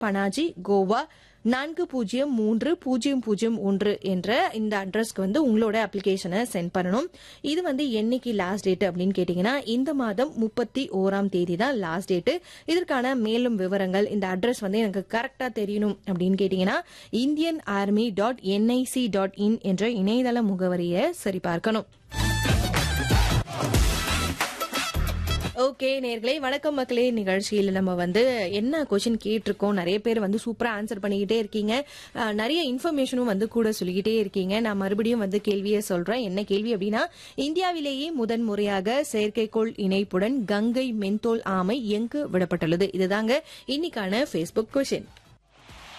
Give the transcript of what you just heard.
பனாஜி கோவா நான்கு பூஜ்ஜியம் மூன்று பூஜ்ஜியம் பூஜ்ஜியம் ஒன்று என்ற இந்த அட்ரஸ்க்கு வந்து உங்களோட அப்ளிகேஷனை சென்ட் பண்ணணும் இது வந்து என்னைக்கு லாஸ்ட் டேட் அப்படின்னு கேட்டீங்கன்னா இந்த மாதம் முப்பத்தி ஓராம் தேதி தான் லாஸ்ட் டேட்டு இதற்கான மேலும் விவரங்கள் இந்த அட்ரஸ் வந்து எனக்கு கரெக்டா தெரியணும் அப்படின்னு கேட்டீங்கன்னா Indian army dot NIC dot in என்ற இணையதள முகவரியை சரிபார்க்கணும் ஓகே நேர்களே வணக்கம் மக்களே நிகழ்ச்சியில் நம்ம வந்து என்ன கொஸ்டின் கேட்டிருக்கோம் நிறைய பேர் வந்து சூப்பரா ஆன்சர் பண்ணிக்கிட்டே இருக்கீங்க அஹ், நிறைய இன்ஃபர்மேஷனும் வந்து கூட சொல்லிக்கிட்டே இருக்கீங்க நான் மறுபடியும் வந்து கேள்வியை சொல்றேன் என்ன கேள்வி அப்படின்னா இந்தியாவிலேயே முதன் முறையாக செயற்கைக்கோள் இணைப்புடன் கங்கை மென்தோல் ஆமை எங்கு விடப்பட்டுள்ளது இதுதாங்க இன்னைக்கான ஃபேஸ்புக் கொஸ்டின்